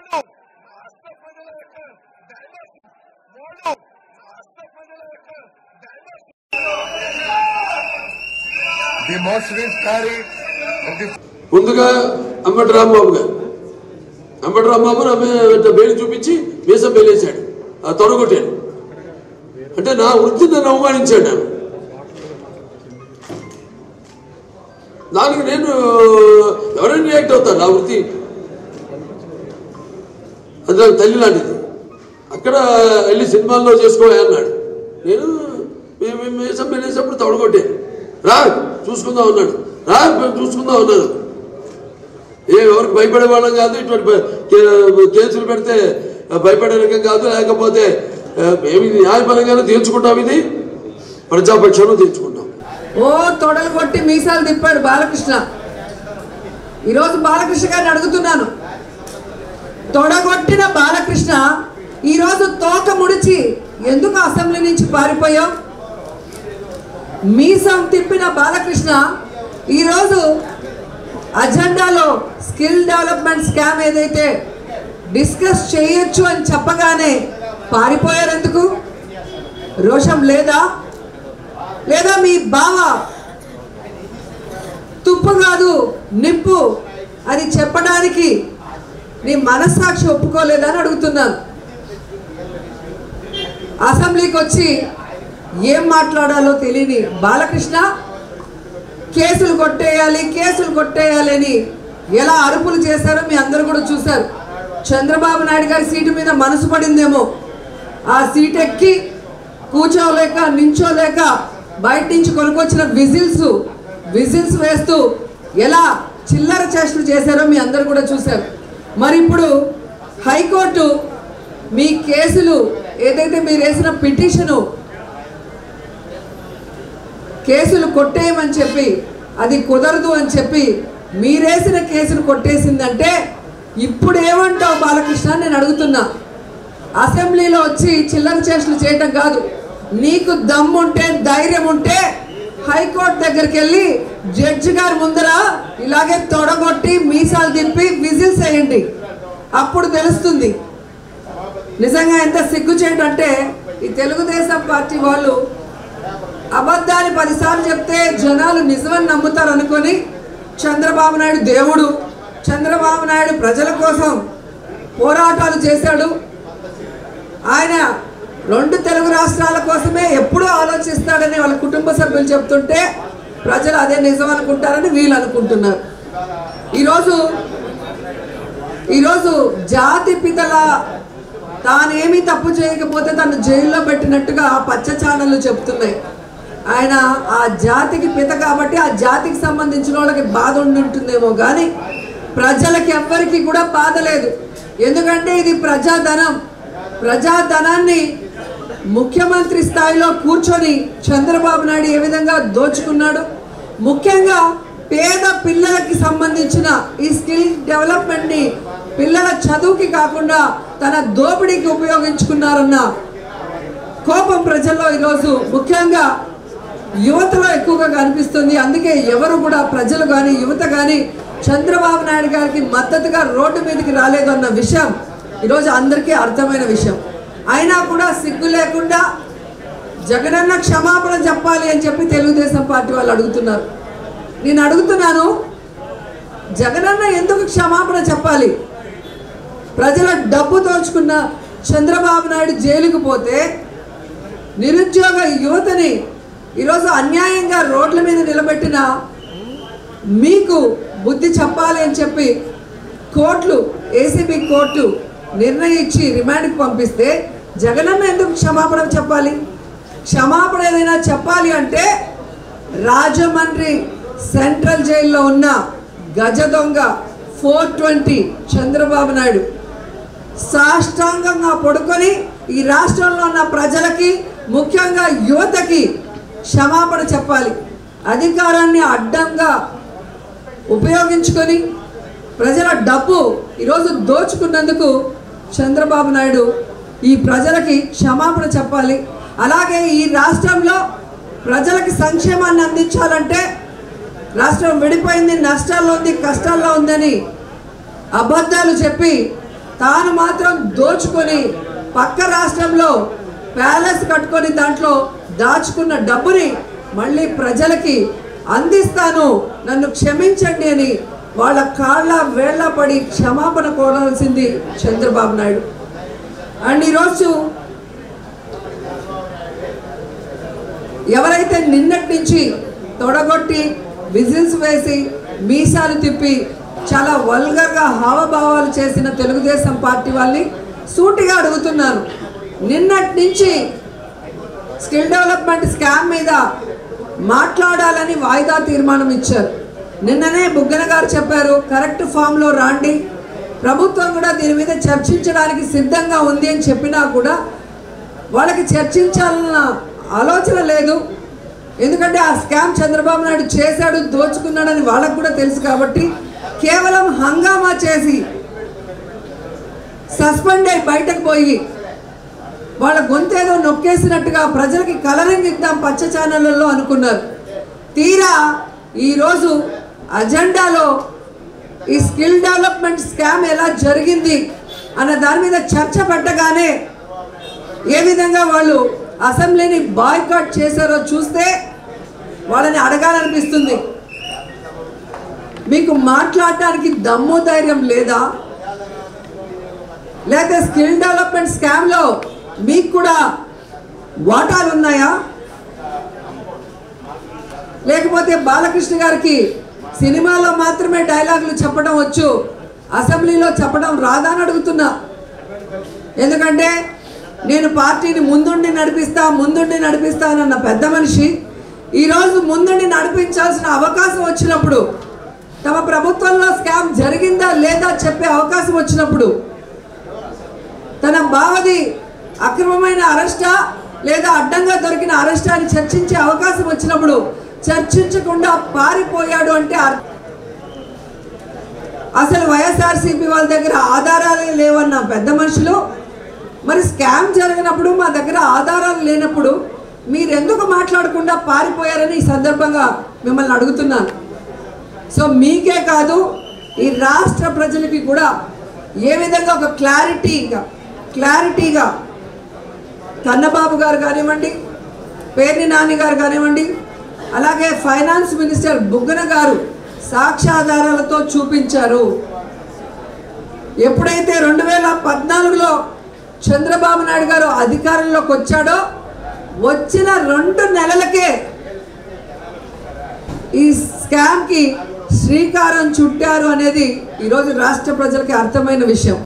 రాష్ట్ర ప్రజల యొక్క డైవర్స్ మూడు రాష్ట్ర ప్రజల యొక్క diverse The motion is carried. and the ముందుగా అంబటి రాంబాబు గారు అంబటి రాంబాబు నా మీద బేలు చూపించి మీసం బెలేశాడు ఆ తొడగొట్టాడు అంటే నా వృత్తి నన్ను అవమానించాడు నేను దానికి నేను ఎవరైనా రియాక్ట్ అవుతాను నా వృత్తి అది నాకు తల్లి లాంటిది అక్కడ వెళ్ళి సినిమాల్లో చేసుకోవాలి అన్నాడు నేను మీ- మీ- మీసం వెళ్ళేసినప్పుడు తొడగొట్టాను రా చూసుకుందాం అన్నాడు రా మేము చూసుకుందాం అన్నాడు ఏ ఎవరికి భయపడే వాళ్ళం కాదు ఇటువంటి బ- కే- కేసులు పెడితే భయపడే రకం కాదు లేకపోతే ఆ, మేము ఇది న్యాయపరంగానే తీర్చుకుంటాం ఇది ప్రజాపక్షంలో తీర్చుకుంటాం ఓ తొడలు కొట్టి మీసాలు తిప్పాడు బాలకృష్ణ ఈరోజు బాలకృష్ణ గారిని అడుగుతున్నాను తొడగొట్టిన బాలకృష్ణ ఈరోజు తోక ముడిచి ఎందుకు అసెంబ్లీ నుంచి పారిపోయావు మీసం తిప్పిన బాలకృష్ణ ఈరోజు అజెండాలో స్కిల్ డెవలప్మెంట్ స్కామ్ ఏదైతే డిస్కస్ చేయొచ్చు అని చెప్పగానే పారిపోయారు ఎందుకు రోషం లేదా లేదా మీ బావ తుప్పు కాదు నిప్పు అని చెప్పడానికి నీ మనస్సాక్షి ఒప్పుకోలేదని అడుగుతున్నాను అసెంబ్లీకి వచ్చి ఏం మాట్లాడాలో తెలియని బాలకృష్ణ కేసులు కొట్టేయాలి కేసులు కొట్టేయాలి అని ఎలా అరుపులు చేశారో మీ అందరూ కూడా చూశారు చంద్రబాబు నాయుడు గారి సీటు మీద మనసు పడిందేమో ఆ సీట్ ఎక్కి కూర్చోలేక నించోలేక బయట నుంచి కొనుక్కొచ్చిన విజిల్స్ విజిల్స్ వేస్తూ ఎలా చిల్లర చేష్టలు చేశారో మీ అందరూ కూడా చూశారు మరి ఇప్పుడు హైకోర్టు మీ కేసులు ఏదైతే మీరు వేసిన పిటిషను కేసులు కొట్టేయమని చెప్పి అది కుదరదు అని చెప్పి మీరేసిన కేసులు కొట్టేసిందంటే ఇప్పుడు ఏమంటావు బాలకృష్ణ అని నేను అడుగుతున్నా అసెంబ్లీలో వచ్చి చిల్లర చేష్టలు చేయటం కాదు నీకు దమ్ముంటే ధైర్యం ఉంటే హైకోర్టు దగ్గరికి వెళ్ళి జడ్జి గారి ముందర ఇలాగే తొడగొట్టి మీసాలు తిప్పి విజిల్స్ వేయండి అప్పుడు తెలుస్తుంది నిజంగా ఎంత సిగ్గు చేయడం అంటే ఈ తెలుగుదేశం పార్టీ వాళ్ళు అబద్ధాన్ని పదిసార్లు చెప్తే జనాలు నిజమని నమ్ముతారు అనుకొని చంద్రబాబు నాయుడు దేవుడు చంద్రబాబు నాయుడు ప్రజల కోసం పోరాటాలు చేశాడు ఆయన రెండు తెలుగు రాష్ట్రాల కోసమే ఎప్పుడూ ఆలోచిస్తాడని వాళ్ళ కుటుంబ సభ్యులు చెప్తుంటే ప్రజలు అదే నిజం అనుకుంటారని వీళ్ళు అనుకుంటున్నారు ఈరోజు ఈరోజు జాతి పితల తానేమీ తప్పు చేయకపోతే తను జైల్లో పెట్టినట్టుగా పచ్చ ఛానళ్ళు చెప్తున్నాయి ఆయన ఆ జాతికి పిత కాబట్టి ఆ జాతికి సంబంధించిన వాళ్ళకి బాధ ఉండి ఉంటుందేమో కానీ ప్రజలకి ఎవ్వరికి కూడా బాధ లేదు ఎందుకంటే ఇది ప్రజాధనం ప్రజాధనాన్ని ముఖ్యమంత్రి స్థాయిలో కూర్చొని చంద్రబాబు నాయుడు ఏ విధంగా దోచుకున్నాడు ముఖ్యంగా పేద పిల్లలకి సంబంధించిన ఈ స్కిల్ డెవలప్మెంట్ని పిల్లల చదువుకి కాకుండా తన దోపిడీకి ఉపయోగించుకున్నారన్న కోపం ప్రజల్లో ఈరోజు ముఖ్యంగా యువతలో ఎక్కువగా కనిపిస్తుంది అందుకే ఎవరు కూడా ప్రజలు కానీ యువత కానీ చంద్రబాబు నాయుడు గారికి మద్దతుగా రోడ్డు మీదకి రాలేదు అన్న విషయం ఈరోజు అందరికీ అర్థమైన విషయం అయినా కూడా సిగ్గు లేకుండా జగనన్న క్షమాపణ చెప్పాలి అని చెప్పి తెలుగుదేశం పార్టీ వాళ్ళు అడుగుతున్నారు నేను అడుగుతున్నాను జగనన్న ఎందుకు క్షమాపణ చెప్పాలి ప్రజల డబ్బు దోచుకున్న చంద్రబాబు నాయుడు జైలుకు పోతే నిరుద్యోగ యువతని ఈరోజు అన్యాయంగా రోడ్ల మీద నిలబెట్టిన మీకు బుద్ధి చెప్పాలి అని చెప్పి కోర్టులు ఏసీబీ కోర్టు నిర్ణయించి రిమాండ్కి పంపిస్తే జగనన్న ఎందుకు క్షమాపణ చెప్పాలి క్షమాపణ ఏదైనా చెప్పాలి అంటే రాజమండ్రి సెంట్రల్ జైల్లో ఉన్న గజ దొంగ ఫోర్ ట్వంటీ చంద్రబాబు నాయుడు సాష్టాంగంగా పడుకొని ఈ రాష్ట్రంలో ఉన్న ప్రజలకి ముఖ్యంగా యువతకి క్షమాపణ చెప్పాలి అధికారాన్ని అడ్డంగా ఉపయోగించుకొని ప్రజల డబ్బు ఈరోజు దోచుకున్నందుకు చంద్రబాబు నాయుడు ఈ ప్రజలకి క్షమాపణ చెప్పాలి అలాగే ఈ రాష్ట్రంలో ప్రజలకి సంక్షేమాన్ని అందించాలంటే రాష్ట్రం విడిపోయింది నష్టాల్లో ఉంది కష్టాల్లో ఉందని అబద్ధాలు చెప్పి తాను మాత్రం దోచుకొని పక్క రాష్ట్రంలో ప్యాలెస్ కట్టుకొని దాంట్లో దాచుకున్న డబ్బుని మళ్ళీ ప్రజలకి అందిస్తాను నన్ను క్షమించండి అని వాళ్ళ కాళ్ళ వేళ్ళ పడి క్షమాపణ కోరాల్సింది చంద్రబాబు నాయుడు అండ్ ఈరోజు ఎవరైతే నిన్నటి నుంచి తొడగొట్టి విజిల్స్ వేసి మీసాలు తిప్పి చాలా వల్గర్గా హావభావాలు చేసిన తెలుగుదేశం పార్టీ వాళ్ళని సూటిగా అడుగుతున్నాను నిన్నటి నుంచి స్కిల్ డెవలప్మెంట్ స్కామ్ మీద మాట్లాడాలని వాయిదా తీర్మానం ఇచ్చారు నిన్ననే బుగ్గన గారు చెప్పారు కరెక్ట్ ఫామ్లో రాండి ప్రభుత్వం కూడా దీని మీద చర్చించడానికి సిద్ధంగా ఉంది అని చెప్పినా కూడా వాళ్ళకి చర్చించాలన్న ఆలోచన లేదు ఎందుకంటే ఆ స్కామ్ చంద్రబాబు నాయుడు చేశాడు దోచుకున్నాడని వాళ్ళకు కూడా తెలుసు కాబట్టి కేవలం హంగామా చేసి సస్పెండ్ అయి బయటకు పోయి వాళ్ళ గొంతేదో నొక్కేసినట్టుగా ప్రజలకి కలరింగ్ ఇద్దాం పచ్చ ఛానళ్ళల్లో అనుకున్నారు తీరా ఈరోజు అజెండాలో ఈ స్కిల్ డెవలప్మెంట్ స్కామ్ ఎలా జరిగింది అన్న దాని మీద చర్చ పెట్టగానే ఏ విధంగా వాళ్ళు అసెంబ్లీని బాయ్కాట్ చేశారో చూస్తే వాళ్ళని అడగాలనిపిస్తుంది మీకు మాట్లాడటానికి దమ్ము ధైర్యం లేదా లేకపోతే స్కిల్ డెవలప్మెంట్ స్కామ్లో మీకు కూడా వాటాలు ఉన్నాయా లేకపోతే బాలకృష్ణ గారికి సినిమాలో మాత్రమే డైలాగులు చెప్పడం వచ్చు అసెంబ్లీలో చెప్పడం రాదా అని అడుగుతున్నా ఎందుకంటే నేను పార్టీని ముందుండి నడిపిస్తా ముందుండి నడిపిస్తానన్న పెద్ద మనిషి ఈరోజు ముందుండి నడిపించాల్సిన అవకాశం వచ్చినప్పుడు తమ ప్రభుత్వంలో స్కామ్ జరిగిందా లేదా చెప్పే అవకాశం వచ్చినప్పుడు తన బావది అక్రమమైన అరెస్టా లేదా అడ్డంగా దొరికిన అరెస్టా అని చర్చించే అవకాశం వచ్చినప్పుడు చర్చించకుండా పారిపోయాడు అంటే అర్థం అసలు వైఎస్ఆర్సీపీ వాళ్ళ దగ్గర ఆధారాలే లేవన్న పెద్ద మనుషులు మరి స్కామ్ జరిగినప్పుడు మా దగ్గర ఆధారాలు లేనప్పుడు మీరు ఎందుకు మాట్లాడకుండా పారిపోయారని ఈ సందర్భంగా మిమ్మల్ని అడుగుతున్నాను సో మీకే కాదు ఈ రాష్ట్ర ప్రజలకి కూడా ఏ విధంగా ఒక క్లారిటీగా క్లారిటీగా కన్నబాబు గారు కానివ్వండి పేర్ని నాని గారు కానివ్వండి అలాగే ఫైనాన్స్ మినిస్టర్ బుగ్గన గారు సాక్ష్యాధారాలతో చూపించారు ఎప్పుడైతే రెండు వేల పద్నాలుగులో చంద్రబాబు నాయుడు గారు అధికారంలోకి వచ్చాడో వచ్చిన రెండు నెలలకే ఈ స్కామ్కి శ్రీకారం చుట్టారు అనేది ఈరోజు రాష్ట్ర ప్రజలకి అర్థమైన విషయం